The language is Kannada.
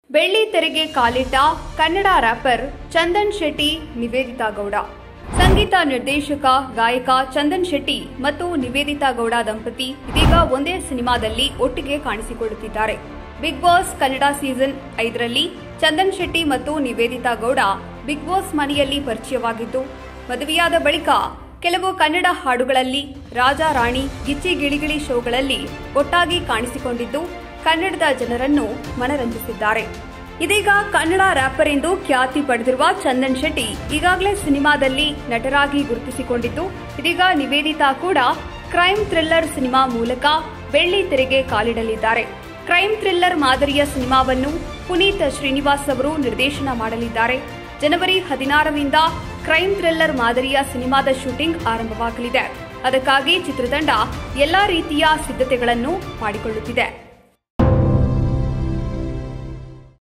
ಬೆಳ್ಳಿ ತೆರೆಗೆ ಕಾಲಿಟ್ಟ ಕನ್ನಡ ರ್ಯಾಪರ್ ಚಂದನ್ ಶೆಟ್ಟಿ ನಿವೇದಿತಾ ಗೌಡ ಸಂಗೀತ ನಿರ್ದೇಶಕ ಗಾಯಕ ಚಂದನ್ ಶೆಟ್ಟಿ ಮತ್ತು ನಿವೇದಿತಾ ಗೌಡ ದಂಪತಿ ಇದೀಗ ಒಂದೇ ಸಿನಿಮಾದಲ್ಲಿ ಒಟ್ಟಿಗೆ ಕಾಣಿಸಿಕೊಳ್ಳುತ್ತಿದ್ದಾರೆ ಬಿಗ್ ಬಾಸ್ ಕನ್ನಡ ಸೀಸನ್ ಐದರಲ್ಲಿ ಚಂದನ್ ಶೆಟ್ಟಿ ಮತ್ತು ನಿವೇದಿತಾ ಗೌಡ ಬಿಗ್ ಬಾಸ್ ಮನೆಯಲ್ಲಿ ಪರಿಚಯವಾಗಿದ್ದು ಮದುವೆಯಾದ ಬಳಿಕ ಕೆಲವು ಕನ್ನಡ ಹಾಡುಗಳಲ್ಲಿ ರಾಜ ರಾಣಿ ಗಿಚ್ಚಿ ಗಿಳಿಗಿಳಿ ಶೋಗಳಲ್ಲಿ ಒಟ್ಟಾಗಿ ಕಾಣಿಸಿಕೊಂಡಿದ್ದು ಕನ್ನಡದ ಜನರನ್ನು ಮನರಂಜಿಸಿದ್ದಾರೆ ಇದೀಗ ಕನ್ನಡ ರ್ಯಾಪರ್ ಎಂದು ಖ್ಯಾತಿ ಪಡೆದಿರುವ ಚಂದನ್ ಶೆಟ್ಟಿ ಈಗಾಗಲೇ ಸಿನಿಮಾದಲ್ಲಿ ನಟರಾಗಿ ಗುರುತಿಸಿಕೊಂಡಿದ್ದು ಇದೀಗ ನಿವೇದಿತಾ ಕೂಡ ಕ್ರೈಮ್ ಥ್ರಿಲ್ಲರ್ ಸಿನಿಮಾ ಮೂಲಕ ಬೆಳ್ಳಿ ತೆರೆಗೆ ಕಾಲಿಡಲಿದ್ದಾರೆ ಕ್ರೈಮ್ ಥ್ರಿಲ್ಲರ್ ಮಾದರಿಯ ಸಿನಿಮಾವನ್ನು ಪುನೀತ್ ಶ್ರೀನಿವಾಸ್ ಅವರು ನಿರ್ದೇಶನ ಮಾಡಲಿದ್ದಾರೆ ಜನವರಿ ಹದಿನಾರರಿಂದ ಕ್ರೈಮ್ ಥ್ರಿಲ್ಲರ್ ಮಾದರಿಯ ಸಿನಿಮಾದ ಶೂಟಿಂಗ್ ಆರಂಭವಾಗಲಿದೆ ಅದಕ್ಕಾಗಿ ಚಿತ್ರತಂಡ ಎಲ್ಲಾ ರೀತಿಯ ಸಿದ್ಧತೆಗಳನ್ನು ಮಾಡಿಕೊಳ್ಳುತ್ತಿದೆ